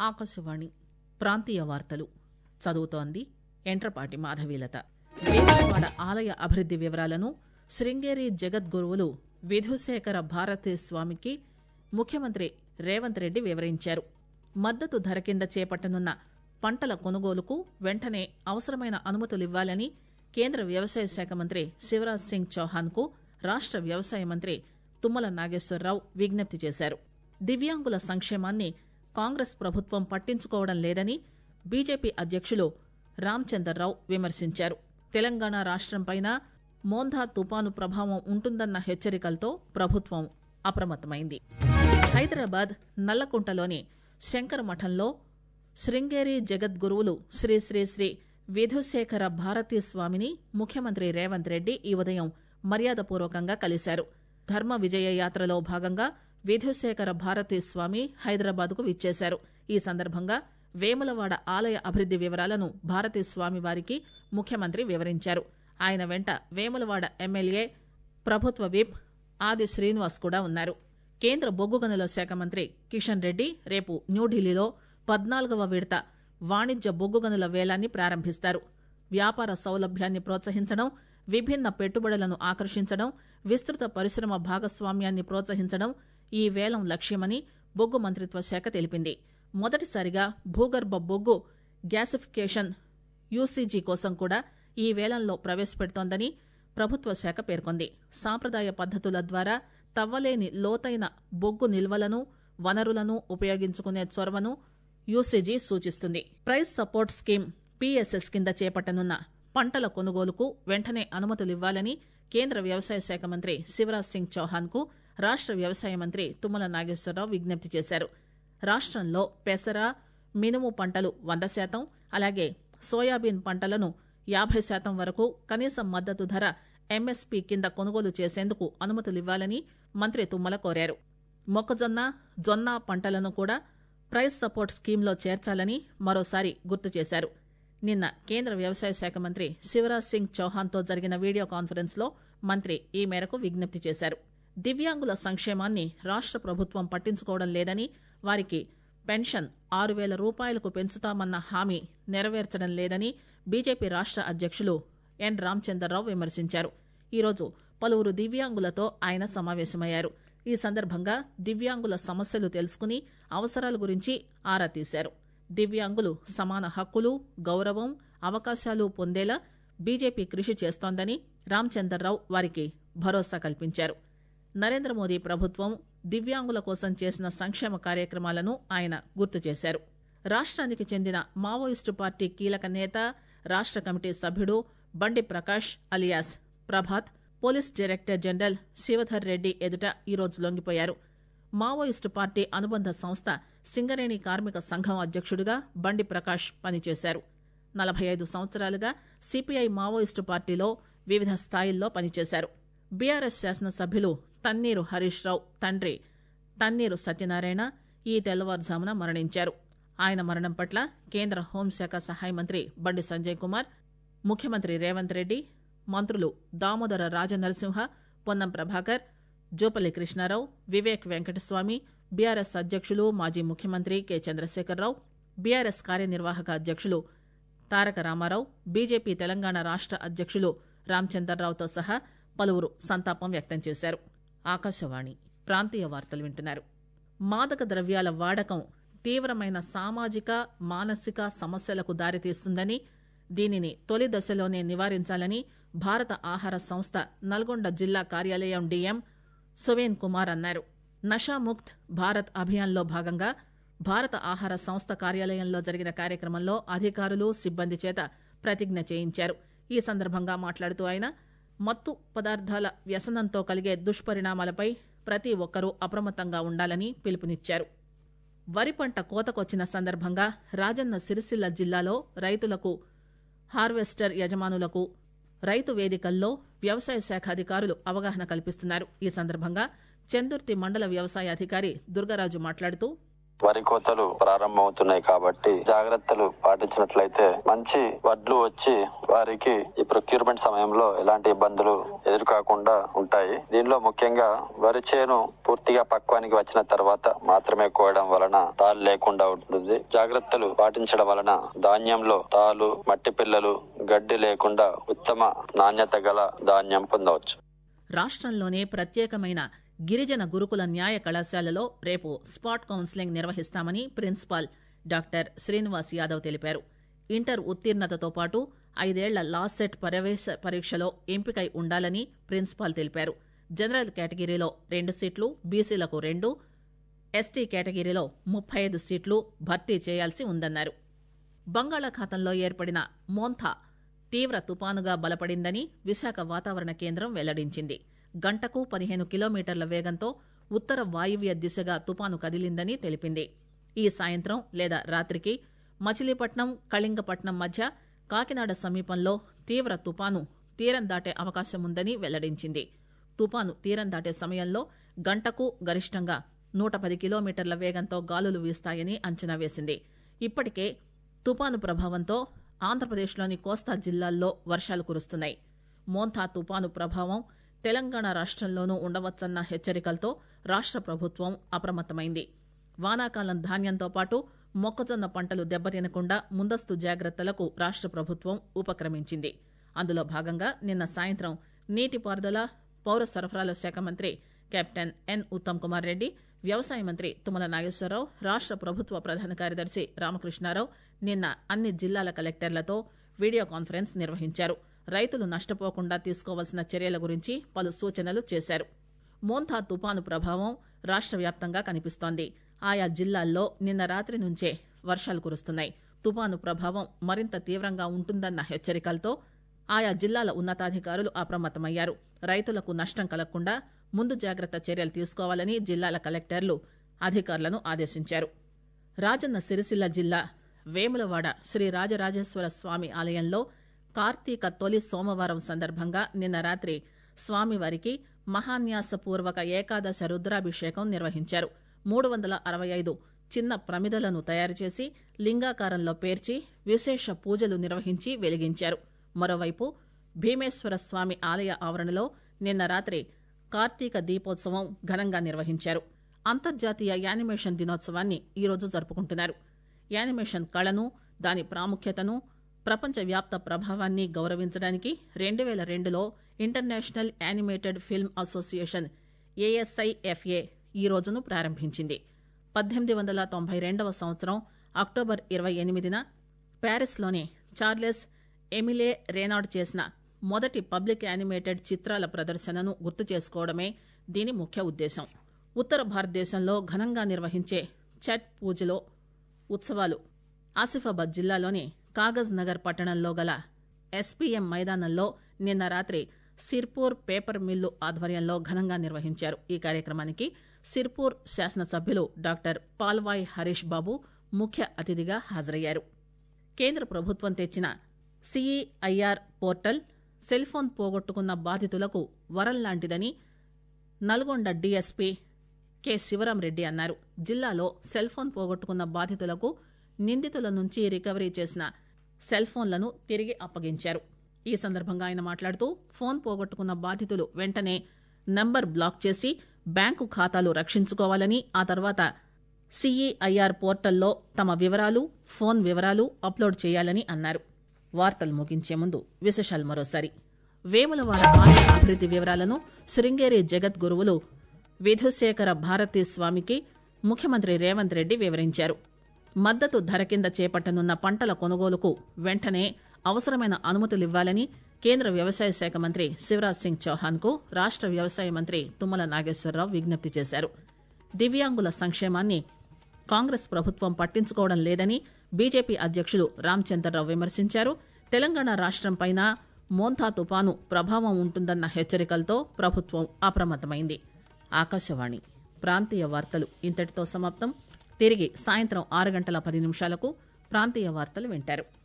ఆకాశవాణి ప్రాంతీయ వార్తలు చదువుతోంది ఎంట్రపాటి మాధవీలత వేములవాడ ఆలయ అభివృద్ది వివరాలను శృంగేరి జగద్గురువులు విధుశేఖర భారతి స్వామికి ముఖ్యమంత్రి రేవంత్ రెడ్డి వివరించారు మద్దతు ధర కింద చేపట్టనున్న పంటల కొనుగోలుకు వెంటనే అవసరమైన అనుమతులివ్వాలని కేంద్ర వ్యవసాయ శాఖ మంత్రి శివరాజ్ సింగ్ చౌహాన్ కు రాష్ట వ్యవసాయ మంత్రి తుమ్మల నాగేశ్వరరావు విజ్ఞప్తి చేశారు దివ్యాంగుల సంక్షేమాన్ని కాంగ్రెస్ ప్రభుత్వం పట్టించుకోవడం లేదని బీజేపీ అధ్యక్షులు రామచందర్రావు విమర్శించారు తెలంగాణ రాష్టంపైన మోంధా తుపాను ప్రభావం ఉంటుందన్న హెచ్చరికలతో ప్రభుత్వం అప్రమత్తమైంది హైదరాబాద్ నల్లకుంటలోని శంకర మఠంలో శృంగేరి జగద్గురువులు శ్రీ శ్రీ శ్రీ విధుశేఖర భారతీ స్వామిని ముఖ్యమంత్రి రేవంత్ రెడ్డి ఈ ఉదయం మర్యాదపూర్వకంగా కలిశారు ధర్మ విజయ యాత్రలో భాగంగా విధుశేఖర భారతీ స్వామి హైదరాబాద్కు విచ్చేశారు ఈ సందర్భంగా వేములవాడ ఆలయ అభివృద్ది వివరాలను భారతీ స్వామి వారికి ముఖ్యమంత్రి వివరించారు ఆయన వెంట వేములవాడ ఎమ్మెల్యే ప్రభుత్వ విప్ ఆది శ్రీనివాస్ కూడా ఉన్నారు కేంద్ర బొగ్గు గనుల శాఖ మంత్రి కిషన్ రెడ్డి రేపు న్యూఢిల్లీలో పద్నాలుగవ విడత వాణిజ్య బొగ్గు గనుల వేలాన్ని ప్రారంభిస్తారు వ్యాపార సౌలభ్యాన్ని ప్రోత్సహించడం విభిన్న పెట్టుబడులను ఆకర్షించడం విస్తృత పరిశ్రమ భాగస్వామ్యాన్ని ప్రోత్సహించడం ఈ వేలం లక్ష్యమని బొగ్గు మంత్రిత్వ శాఖ తెలిపింది మొదటిసారిగా భూగర్భ బొగ్గు గ్యాసిఫికేషన్ యూసీజీ కోసం కూడా ఈ వేలంలో ప్రవేశపెడుతోందని ప్రభుత్వ శాఖ పేర్కొంది సాంప్రదాయ పద్దతుల ద్వారా తవ్వలేని లోతైన బొగ్గు నిల్వలను వనరులను ఉపయోగించుకునే చొరవను యూసీజీ సూచిస్తుంది ప్రైస్ సపోర్ట్ స్కీమ్ పీఎస్ఎస్ కింద చేపట్టనున్న పంటల కొనుగోలుకు వెంటనే అనుమతులివ్వాలని కేంద్ర వ్యవసాయ శాఖ మంత్రి శివరాజ్ సింగ్ చౌహాన్ కు రాష్ట వ్యవసాయ మంత్రి తుమ్మల నాగేశ్వరరావు విజ్ఞప్తి చేశారు రాష్టంలో పెసర మినుము పంటలు వంద శాతం అలాగే సోయాబీన్ పంటలను యాభై శాతం వరకు కనీస మద్దతు ధర ఎంఎస్పీ కింద కొనుగోలు చేసేందుకు అనుమతులివ్వాలని మంత్రి తుమ్మల కోరారు మొక్కజొన్న జొన్న పంటలను కూడా ప్రైస్ సపోర్ట్ స్కీమ్లో చేర్చాలని మరోసారి గుర్తు చేశారు నిన్న కేంద్ర వ్యవసాయ శాఖ మంత్రి శివరాజ్ సింగ్ చౌహాన్తో జరిగిన వీడియో కాన్ఫరెన్స్ లో మంత్రి ఈ మేరకు విజ్ఞప్తి చేశారు దివ్యాంగుల సంక్షేమాన్ని రాష్ట ప్రభుత్వం పట్టించుకోవడం లేదని వారికి పెన్షన్ ఆరు వేల రూపాయలకు పెంచుతామన్న హామీ నెరవేర్చడం లేదని బీజేపీ రాష్ట అధ్యక్షులు ఎన్ రామచందర్రావు విమర్శించారు ఈరోజు పలువురు దివ్యాంగులతో ఆయన సమావేశమయ్యారు ఈ సందర్భంగా దివ్యాంగుల సమస్యలు తెలుసుకుని అవసరాల గురించి ఆరా తీశారు దివ్యాంగులు సమాన హక్కులు గౌరవం అవకాశాలు పొందేలా బీజేపీ కృషి చేస్తోందని రామచందర్రావు వారికి భరోసా కల్పించారు నరేంద్ర మోదీ ప్రభుత్వం దివ్యాంగుల కోసం చేసిన సంక్షేమ కార్యక్రమాలను ఆయన గుర్తు చేశారు రాష్ట్రానికి చెందిన మావోయిస్టు పార్టీ కీలక నేత రాష్ట్ర కమిటీ సభ్యుడు Bandi Prakash alias Prabhat police director general Shivadhar Reddy ఎదుట ఈరోజు లొంగిపోయారు మావోయిస్టు పార్టీ అనుబంధ సంస్థ సింగరేణి కార్మిక సంఘం అధ్యక్షుడిగా బండి ప్రకాష్ పనిచేశారు నలభై ఐదు సంవత్సరాలుగా సిపిఐ మావోయిస్టు పార్టీలో వివిధ స్థాయిల్లో పనిచేశారు బీఆర్ఎస్ శాసనసభ్యులు తన్నీరు హరీష్ రావు తండ్రి తన్నీరు సత్యనారాయణ ఈ తెల్లవారుజామున మరణించారు ఆయన మరణం పట్ల కేంద్ర హోంశాఖ సహాయ మంత్రి బండి సంజయ్ కుమార్ ముఖ్యమంత్రి రేవంత్ రెడ్డి మంత్రులు దామోదర రాజనరసింహ పొన్నం ప్రభాకర్ జూపల్లి కృష్ణారావు వివేక్ వెంకటస్వామి బీఆర్ఎస్ అధ్యక్షులు మాజీ ముఖ్యమంత్రి కె చంద్రశేఖరరావు బీఆర్ఎస్ కార్యనిర్వాహక అధ్యక్షులు తారక రామారావు బీజేపీ తెలంగాణ రాష్ట అధ్యక్షులు రామచందర్రావుతో సహా పలువురు సంతాపం వ్యక్తం చేశారు ఆకాశవాణి ప్రాంతీయ వార్తలు వింటున్నారు మాదక ద్రవ్యాల వాడకం తీవ్రమైన సామాజిక మానసిక సమస్యలకు దారితీస్తుందని దీనిని తొలి దశలోనే నివారించాలని భారత ఆహార సంస్థ నల్గొండ జిల్లా కార్యాలయం డీఎం సువేన్ కుమార్ అన్నారు నషాముక్త్ భారత్ అభియాన్లో భాగంగా భారత ఆహార సంస్థ కార్యాలయంలో జరిగిన కార్యక్రమంలో అధికారులు సిబ్బంది చేత ప్రతిజ్ఞ చేయించారు ఈ సందర్భంగా మాట్లాడుతూ ఆయన మత్తు పదార్థాల వ్యసనంతో కలిగే దుష్పరిణామాలపై ప్రతి ఒక్కరూ అప్రమత్తంగా ఉండాలని పిలుపునిచ్చారు వరి పంట కోతకొచ్చిన సందర్భంగా రాజన్న సిరిసిల్ల జిల్లాలో రైతులకు హార్వెస్టర్ యజమానులకు రైతు వేదికల్లో వ్యవసాయ శాఖ అధికారులు అవగాహన కల్పిస్తున్నారు ఈ సందర్భంగా చందుర్తి మండల వ్యవసాయ అధికారి దుర్గరాజు మాట్లాడుతూ వరి కోతలు ప్రారంభమవుతున్నాయి కాబట్టి జాగ్రత్తలు పాటించినట్లయితే మంచి వడ్లు వచ్చి వారికి ఈ ప్రొక్యూర్మెంట్ సమయంలో ఎలాంటి ఇబ్బందులు ఎదురుకాకుండా ఉంటాయి దీనిలో ముఖ్యంగా వరి చేను పూర్తిగా పక్వానికి వచ్చిన తర్వాత మాత్రమే కోయడం వలన తాలు లేకుండా ఉంటుంది జాగ్రత్తలు పాటించడం వలన ధాన్యంలో తాలు మట్టి పిల్లలు గడ్డి లేకుండా ఉత్తమ నాణ్యత గల ధాన్యం పొందవచ్చు రాష్ట్రంలోనే ప్రత్యేకమైన గిరిజన గురుకుల న్యాయ కళాశాలలో రేపు స్పాట్ కౌన్సిలింగ్ నిర్వహిస్తామని ప్రిన్సిపాల్ డాక్టర్ శ్రీనివాస్ యాదవ్ తెలిపారు ఇంటర్ ఉత్తీర్ణతతో పాటు ఐదేళ్ల లా సెట్ ప్రవేశ పరీక్షలో ఎంపికై ఉండాలని ప్రిన్సిపాల్ తెలిపారు జనరల్ కేటగిరీలో రెండు సీట్లు బీసీలకు రెండు ఎస్టీ కేటగిరీలో ముప్పై ఐదు సీట్లు భర్తీ చేయాల్సి ఉందన్నారు బంగాళాఖాతంలో ఏర్పడిన మోంథా తీవ్ర తుపానుగా బలపడిందని విశాఖ వాతావరణ కేంద్రం వెల్లడించింది గంటకు పదిహేను కిలోమీటర్ల వేగంతో ఉత్తర వాయువ్య దిశగా తుపాను కదిలిందని తెలిపింది ఈ సాయంత్రం లేదా రాత్రికి మచిలీపట్నం కళింగపట్నం మధ్య కాకినాడ సమీపంలో తీవ్ర తుపాను తీరం దాటే అవకాశం ఉందని వెల్లడించింది తుపాను తీరం దాటే సమయంలో గంటకు గరిష్టంగా నూట పది కిలోమీటర్ల వేగంతో గాలులు వీస్తాయని అంచనా వేసింది ఇప్పటికే తుపాను ప్రభావంతో ఆంధ్రప్రదేశ్లోని కోస్తా జిల్లాల్లో వర్షాలు కురుస్తున్నాయి మోంథా తుపాను ప్రభావం తెలంగాణ రాష్ట్రంలోనూ ఉండవచ్చన్న హెచ్చరికలతో రాష్ట్ర ప్రభుత్వం అప్రమత్తమైంది వానాకాలం ధాన్యంతో పాటు మొక్కజొన్న పంటలు దెబ్బతినకుండా ముందస్తు జాగ్రత్తలకు రాష్ట్ర ప్రభుత్వం ఉపక్రమించింది అందులో భాగంగా నిన్న సాయంత్రం నీటిపారుదల పౌర సరఫరాల శాఖ మంత్రి కెప్టెన్ ఎన్ ఉత్తమ్ కుమార్ రెడ్డి వ్యవసాయ మంత్రి తుమ్మల నాగేశ్వరరావు రాష్ట్ర ప్రభుత్వ ప్రధాన కార్యదర్శి రామకృష్ణారావు నిన్న అన్ని జిల్లాల కలెక్టర్లతో వీడియో కాన్ఫరెన్స్ నిర్వహించారు రైతులు నష్టపోకుండా తీసుకోవాల్సిన చర్యల గురించి పలు సూచనలు చేశారు మోంథా తుపాను ప్రభావం రాష్ట్ర వ్యాప్తంగా కనిపిస్తోంది ఆయా జిల్లాల్లో నిన్న రాత్రి నుంచే వర్షాలు కురుస్తున్నాయి తుపాను ప్రభావం మరింత తీవ్రంగా ఉంటుందన్న హెచ్చరికలతో ఆయా జిల్లాల ఉన్నతాధికారులు అప్రమత్తమయ్యారు రైతులకు నష్టం కలగకుండా ముందు జాగ్రత్త చర్యలు తీసుకోవాలని జిల్లాల కలెక్టర్లు అధికారులను ఆదేశించారు రాజన్న సిరిసిల్ల జిల్లా వేములవాడ శ్రీ రాజరాజేశ్వర స్వామి ఆలయంలో కార్తీక తొలి సోమవారం సందర్భంగా నిన్న రాత్రి స్వామివారికి మహాన్యాసపూర్వక ఏకాదశ రుద్రాభిషేకం నిర్వహించారు మూడు వందల అరవై ఐదు చిన్న ప్రమిదలను తయారు చేసి లింగాకారంలో పేర్చి విశేష పూజలు నిర్వహించి వెలిగించారు మరోవైపు భీమేశ్వర స్వామి ఆలయ ఆవరణలో నిన్న రాత్రి కార్తీక దీపోత్సవం ఘనంగా నిర్వహించారు అంతర్జాతీయ యానిమేషన్ దినోత్సవాన్ని ఈరోజు జరుపుకుంటున్నారు యానిమేషన్ కళను దాని ప్రాముఖ్యతను ప్రపంచవ్యాప్త ప్రభావాన్ని గౌరవించడానికి రెండు వేల రెండులో international animated film association ASIFA ఈ రోజును ప్రారంభించింది పద్దెనిమిది వందల తొంభై రెండవ సంవత్సరం అక్టోబర్ ఇరవై ఎనిమిదిన ప్యారిస్లోని చార్లెస్ ఎమిలే రేనాడ్ చేసిన మొదటి పబ్లిక్ యానిమేటెడ్ చిత్రాల ప్రదర్శనను గుర్తు చేసుకోవడమే దీని ముఖ్య ఉద్దేశం ఉత్తర భారతదేశంలో ఘనంగా నిర్వహించే ఛట్ పూజలో ఉత్సవాలు ఆసిఫాబాద్ జిల్లాలోని కాగజ్ నగర్ పట్టణంలో గల ఎస్పీఎం మైదానంలో నిన్న రాత్రి సిర్పూర్ పేపర్ మిల్లు ఆధ్వర్యంలో ఘనంగా నిర్వహించారు ఈ కార్యక్రమానికి సిర్పూర్ శాసనసభ్యులు డాక్టర్ పాల్వాయ్ హరీష్ బాబు ముఖ్య అతిథిగా హాజరయ్యారు కేంద్ర ప్రభుత్వం తెచ్చిన సిఈఐఆర్ పోర్టల్ సెల్ ఫోన్ పోగొట్టుకున్న బాధితులకు వరం లాంటిదని నల్గొండ డీఎస్పీ కె శివరాంరెడ్డి అన్నారు జిల్లాలో సెల్ ఫోన్ పోగొట్టుకున్న బాధితులకు నిందితుల నుంచి రికవరీ చేసిన సెల్ ఫోన్లను తిరిగి అప్పగించారు ఈ సందర్భంగా ఆయన మాట్లాడుతూ ఫోన్ పోగొట్టుకున్న బాధితులు వెంటనే నంబర్ బ్లాక్ చేసి బ్యాంకు ఖాతాలు రక్షించుకోవాలని ఆ తర్వాత సిఈఐఆర్ పోర్టల్లో తమ వివరాలు ఫోన్ వివరాలు అప్లోడ్ చేయాలని అన్నారు వార్తలు ముగించే ముందు విశేషాలు మరోసారి వేములవాడ ఆలయ అభివృద్ది వివరాలను శృంగేరి జగద్గురువులు విధుశేఖర భారతీ స్వామికి ముఖ్యమంత్రి రేవంత్ రెడ్డి వివరించారు మద్దతు ధర కింద చేపట్టనున్న పంటల కొనుగోలుకు వెంటనే అవసరమైన అనుమతులివ్వాలని కేంద్ర వ్యవసాయ శాఖ మంత్రి శివరాజ్ సింగ్ చౌహాన్ కు రాష్ట వ్యవసాయ మంత్రి తుమ్మల నాగేశ్వరరావు విజ్ఞప్తి చేశారు దివ్యాంగుల సంక్షేమాన్ని కాంగ్రెస్ ప్రభుత్వం పట్టించుకోవడం లేదని బీజేపీ అధ్యక్షులు రామచంద్రరావు విమర్శించారు తెలంగాణ రాష్టంపైన మోంథా తుపాను ప్రభావం ఉంటుందన్న హెచ్చరికలతో ప్రభుత్వం అప్రమత్తమైంది ఆకాశవాణి ప్రాంతీయ వార్తలు ఇంతటితో సమాప్తం తిరిగి సాయంత్రం ఆరు గంటల పది నిమిషాలకు ప్రాంతీయ వార్తలు వింటారు